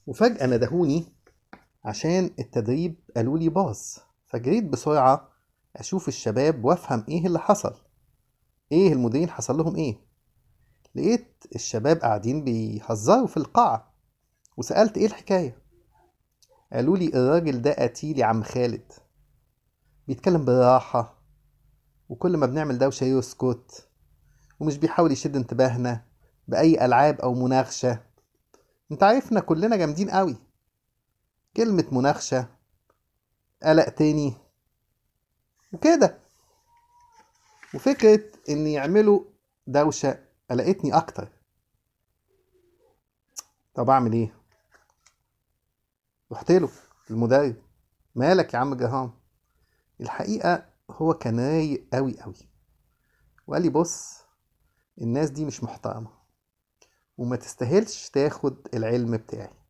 وفجأة ندهوني عشان التدريب قالوا لي باظ فجريت بسرعة أشوف الشباب وأفهم إيه اللي حصل إيه المديرين حصل لهم إيه لقيت الشباب قاعدين بيهزروا في القاعة وسألت إيه الحكاية قالوا لي الراجل ده قتيل يا عم خالد بيتكلم بالراحة وكل ما بنعمل دوشة يسكت ومش بيحاول يشد انتباهنا بأي ألعاب أو مناقشة انت عارفنا كلنا جامدين قوي كلمة مناقشة قلق تاني وكده وفكرة إن يعملوا دوشة قلقتني أكتر طب أعمل إيه؟ رحت له المدرب مالك يا عم جهام الحقيقة هو كان رايق أوي أوي وقال لي بص الناس دي مش محترمة وما تستاهلش تاخد العلم بتاعي